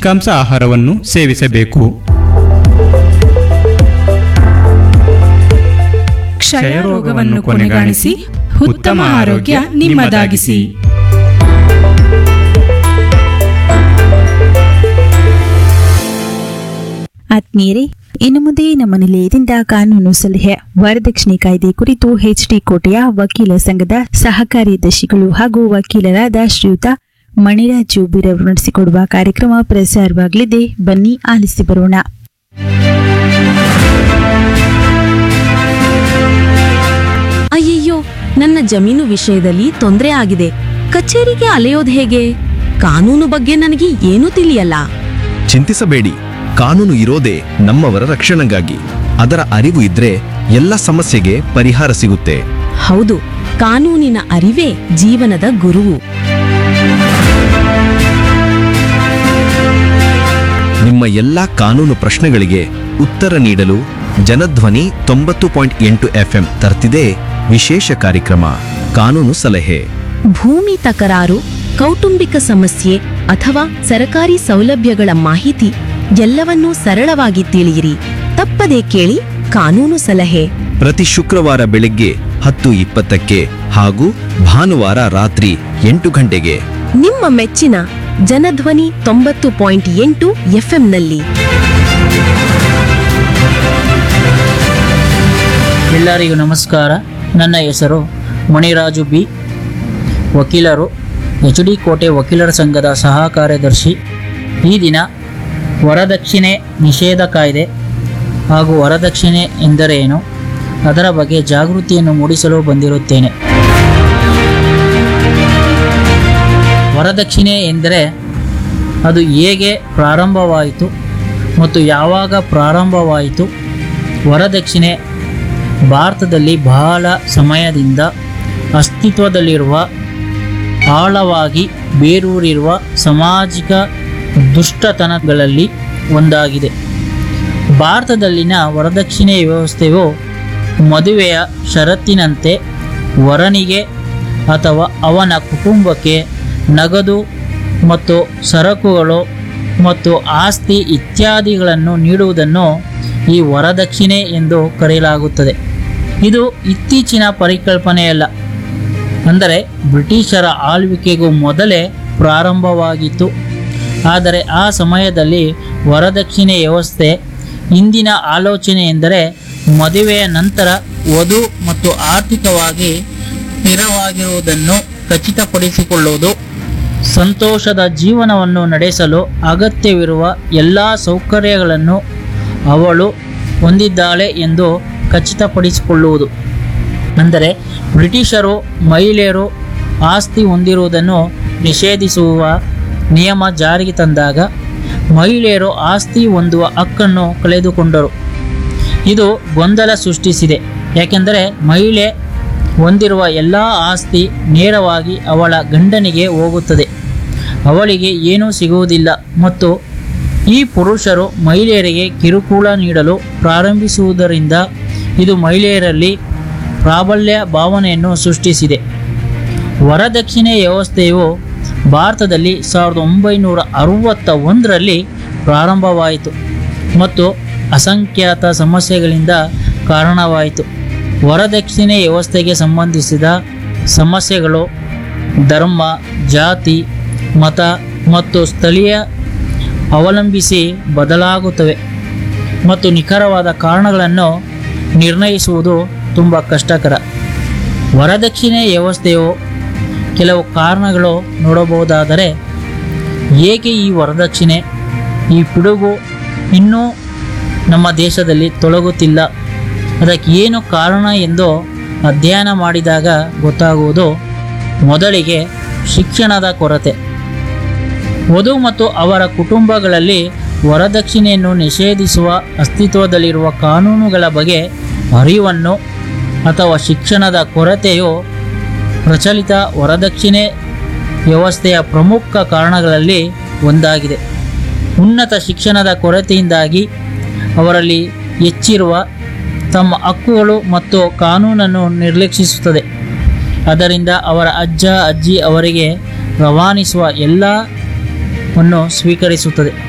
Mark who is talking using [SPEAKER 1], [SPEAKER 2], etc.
[SPEAKER 1] ಪೌಷ್ಟಿಕಾಂಶ ಆಹಾರವನ್ನು ಸೇವಿಸಬೇಕು
[SPEAKER 2] ಕ್ಷಯ ರೋಗವನ್ನು ಕೊನೆಗಾಣಿಸಿ ಉತ್ತಮ ಆರೋಗ್ಯ ನಿಮ್ಮದಾಗಿಸಿ
[SPEAKER 3] ಆತ್ಮೀಯರೇ ಇನ್ನು ಮುಂದೆ ನಮ್ಮ ನಿಲಯದಿಂದ ಕಾನೂನು ಸಲಹೆ ವರದಕ್ಷಿಣೆ ಕಾಯ್ದೆ ಕುರಿತು ಎಚ್ಡಿ ಕೋಟೆಯ ವಕೀಲ ಸಂಘದ ಸಹಕಾರ್ಯದರ್ಶಿಗಳು ಹಾಗೂ ವಕೀಲರಾದ ಶ್ರೀಯುತ ಮಣಿರಾಜು ಬೀರವರು ನಡೆಸಿಕೊಡುವ ಕಾರ್ಯಕ್ರಮ ಪ್ರಸಾರವಾಗಲಿದೆ ಬನ್ನಿ ಆಲಿಸಿ ಬರೋಣ
[SPEAKER 4] ಅಯ್ಯಯ್ಯೋ ನನ್ನ ಜಮೀನು ವಿಷಯದಲ್ಲಿ ತೊಂದರೆ ಆಗಿದೆ ಕಚೇರಿಗೆ ಅಲೆಯೋದು ಹೇಗೆ ಕಾನೂನು ಬಗ್ಗೆ ನನಗೆ ಏನೂ ತಿಳಿಯಲ್ಲ
[SPEAKER 5] ಚಿಂತಿಸಬೇಡಿ ಕಾನೂನು ಇರೋದೇ ನಮ್ಮವರ ರಕ್ಷಣೆಗಾಗಿ ಅದರ ಅರಿವು ಇದ್ರೆ ಎಲ್ಲ ಸಮಸ್ಯೆಗೆ ಪರಿಹಾರ ಸಿಗುತ್ತೆ
[SPEAKER 4] ಹೌದು ಕಾನೂನಿನ ಅರಿವೇ ಜೀವನದ ಗುರುವು
[SPEAKER 5] ನಿಮ್ಮ ಎಲ್ಲ ಕಾನೂನು ಪ್ರಶ್ನೆಗಳಿಗೆ ಉತ್ತರ ನೀಡಲು ಜನಧ್ವನಿ ತೊಂಬತ್ತು ಪಾಯಿಂಟ್ ಎಂಟು ಎಫ್ಎಂ ತರ್ತಿದೆ ವಿಶೇಷ ಕಾರ್ಯಕ್ರಮ ಕಾನೂನು ಸಲಹೆ
[SPEAKER 4] ಭೂಮಿ ತಕರಾರು ಕೌಟುಂಬಿಕ ಸಮಸ್ಯೆ ಅಥವಾ ಸರಕಾರಿ ಸೌಲಭ್ಯಗಳ ಮಾಹಿತಿ ಎಲ್ಲವನ್ನೂ ಸರಳವಾಗಿ ತಿಳಿಯಿರಿ ತಪ್ಪದೇ ಕೇಳಿ ಕಾನೂನು ಸಲಹೆ
[SPEAKER 5] ಪ್ರತಿ ಶುಕ್ರವಾರ ಬೆಳಗ್ಗೆ ಹತ್ತು ಇಪ್ಪತ್ತಕ್ಕೆ ಹಾಗೂ ಭಾನುವಾರ ರಾತ್ರಿ ಎಂಟು ಗಂಟೆಗೆ
[SPEAKER 4] ನಿಮ್ಮ ಮೆಚ್ಚಿನ ಜನಧ್ವನಿ ತೊಂಬತ್ತು ಪಾಯಿಂಟ್ ಎಂಟು ಎಫ್ಎಂನಲ್ಲಿ
[SPEAKER 6] ಎಲ್ಲರಿಗೂ ನಮಸ್ಕಾರ ನನ್ನ ಹೆಸರು ಮಣಿರಾಜು ಬಿ ವಕೀಲರು ಎಚ್ ಡಿ ಕೋಟೆ ವಕೀಲರ ಸಂಘದ ಸಹ ಕಾರ್ಯದರ್ಶಿ ಈ ದಿನ ವರದಕ್ಷಿಣೆ ನಿಷೇಧ ಕಾಯ್ದೆ ಹಾಗೂ ವರದಕ್ಷಿಣೆ ಎಂದರೇನು ಅದರ ಬಗ್ಗೆ ಜಾಗೃತಿಯನ್ನು ಮೂಡಿಸಲು ಬಂದಿರುತ್ತೇನೆ ವರದಕ್ಷಿಣೆ ಎಂದರೆ ಅದು ಹೇಗೆ ಪ್ರಾರಂಭವಾಯಿತು ಮತ್ತು ಯಾವಾಗ ಪ್ರಾರಂಭವಾಯಿತು ವರದಕ್ಷಿಣೆ ಭಾರತದಲ್ಲಿ ಬಹಳ ಸಮಯದಿಂದ ಅಸ್ತಿತ್ವದಲ್ಲಿರುವ ಆಳವಾಗಿ ಬೇರೂರಿರುವ ಸಾಮಾಜಿಕ ದುಷ್ಟತನಗಳಲ್ಲಿ ಒಂದಾಗಿದೆ ಭಾರತದಲ್ಲಿನ ವರದಕ್ಷಿಣೆ ವ್ಯವಸ್ಥೆಯು ಮದುವೆಯ ಷರತ್ತಿನಂತೆ ವರನಿಗೆ ಅಥವಾ ಅವನ ಕುಟುಂಬಕ್ಕೆ ನಗದು ಮತ್ತು ಸರಕುಗಳು ಮತ್ತು ಆಸ್ತಿ ಇತ್ಯಾದಿಗಳನ್ನು ನೀಡುವುದನ್ನು ಈ ವರದಕ್ಷಿಣೆ ಎಂದು ಕರೆಯಲಾಗುತ್ತದೆ ಇದು ಇತ್ತೀಚಿನ ಪರಿಕಲ್ಪನೆಯಲ್ಲ ಅಂದರೆ ಬ್ರಿಟಿಷರ ಆಳ್ವಿಕೆಗೂ ಮೊದಲೇ ಪ್ರಾರಂಭವಾಗಿತ್ತು ಆದರೆ ಆ ಸಮಯದಲ್ಲಿ ವರದಕ್ಷಿಣೆ ವ್ಯವಸ್ಥೆ ಇಂದಿನ ಆಲೋಚನೆ ಎಂದರೆ ಮದುವೆಯ ನಂತರ ವಧು ಮತ್ತು ಆರ್ಥಿಕವಾಗಿ ಸ್ಥಿರವಾಗಿರುವುದನ್ನು ಖಚಿತಪಡಿಸಿಕೊಳ್ಳುವುದು ಸಂತೋಷದ ಜೀವನವನ್ನು ನಡೆಸಲು ಅಗತ್ಯವಿರುವ ಎಲ್ಲ ಸೌಕರ್ಯಗಳನ್ನು ಅವಳು ಹೊಂದಿದ್ದಾಳೆ ಎಂದು ಖಚಿತಪಡಿಸಿಕೊಳ್ಳುವುದು ಅಂದರೆ ಬ್ರಿಟಿಷರು ಮಹಿಳೆಯರು ಆಸ್ತಿ ಹೊಂದಿರುವುದನ್ನು ನಿಷೇಧಿಸುವ ನಿಯಮ ಜಾರಿಗೆ ತಂದಾಗ ಮಹಿಳೆಯರು ಆಸ್ತಿ ಹೊಂದುವ ಹಕ್ಕನ್ನು ಕಳೆದುಕೊಂಡರು ಇದು ಗೊಂದಲ ಸೃಷ್ಟಿಸಿದೆ ಯಾಕೆಂದರೆ ಮಹಿಳೆ ಹೊಂದಿರುವ ಎಲ್ಲ ಆಸ್ತಿ ನೇರವಾಗಿ ಅವಳ ಗಂಡನಿಗೆ ಹೋಗುತ್ತದೆ ಅವಳಿಗೆ ಏನೂ ಸಿಗುವುದಿಲ್ಲ ಮತ್ತು ಈ ಪುರುಷರು ಮಹಿಳೆಯರಿಗೆ ಕಿರುಕುಳ ನೀಡಲು ಪ್ರಾರಂಭಿಸುವುದರಿಂದ ಇದು ಮಹಿಳೆಯರಲ್ಲಿ ಪ್ರಾಬಲ್ಯ ಭಾವನೆಯನ್ನು ಸೃಷ್ಟಿಸಿದೆ ವರದಕ್ಷಿಣೆ ವ್ಯವಸ್ಥೆಯು ಭಾರತದಲ್ಲಿ ಸಾವಿರದ ಒಂಬೈನೂರ ಅರವತ್ತ ಒಂದರಲ್ಲಿ ಪ್ರಾರಂಭವಾಯಿತು ಮತ್ತು ಅಸಂಖ್ಯಾತ ಸಮಸ್ಯೆಗಳಿಂದ ಕಾರಣವಾಯಿತು ವರದಕ್ಷಿಣೆ ವ್ಯವಸ್ಥೆಗೆ ಸಂಬಂಧಿಸಿದ ಸಮಸ್ಯೆಗಳು ಧರ್ಮ ಜಾತಿ ಮತ ಮತ್ತು ಸ್ಥಳೀಯ ಅವಲಂಬಿಸಿ ಬದಲಾಗುತ್ತವೆ ಮತ್ತು ನಿಖರವಾದ ಕಾರಣಗಳನ್ನು ನಿರ್ಣಯಿಸುವುದು ತುಂಬ ಕಷ್ಟಕರ ವರದಕ್ಷಿಣೆ ವ್ಯವಸ್ಥೆಯು ಕೆಲವು ಕಾರಣಗಳು ನೋಡಬಹುದಾದರೆ ಏಕೆ ಈ ವರದಕ್ಷಿಣೆ ಈ ಪಿಡುಗು ಇನ್ನೂ ನಮ್ಮ ದೇಶದಲ್ಲಿ ತೊಲಗುತ್ತಿಲ್ಲ ಅದಕ್ಕೆ ಏನು ಕಾರಣ ಎಂದು ಅಧ್ಯಯನ ಮಾಡಿದಾಗ ಗೊತ್ತಾಗುವುದು ಮೊದಲಿಗೆ ಶಿಕ್ಷಣದ ಕೊರತೆ ವಧು ಮತ್ತು ಅವರ ಕುಟುಂಬಗಳಲ್ಲಿ ವರದಕ್ಷಿಣೆಯನ್ನು ನಿಷೇಧಿಸುವ ಅಸ್ತಿತ್ವದಲ್ಲಿರುವ ಕಾನೂನುಗಳ ಬಗ್ಗೆ ಅರಿವನ್ನು ಅಥವಾ ಶಿಕ್ಷಣದ ಕೊರತೆಯು ಪ್ರಚಲಿತ ವರದಕ್ಷಿಣೆ ವ್ಯವಸ್ಥೆಯ ಪ್ರಮುಖ ಕಾರಣಗಳಲ್ಲಿ ಒಂದಾಗಿದೆ ಉನ್ನತ ಶಿಕ್ಷಣದ ಕೊರತೆಯಿಂದಾಗಿ ಅವರಲ್ಲಿ ಹೆಚ್ಚಿರುವ ತಮ್ಮ ಹಕ್ಕುಗಳು ಮತ್ತು ಕಾನೂನನ್ನು ನಿರ್ಲಕ್ಷಿಸುತ್ತದೆ ಅದರಿಂದ ಅವರ ಅಜ್ಜ ಅಜ್ಜಿ ಅವರಿಗೆ ರವಾನಿಸುವ ಎಲ್ಲವನ್ನು ಸ್ವೀಕರಿಸುತ್ತದೆ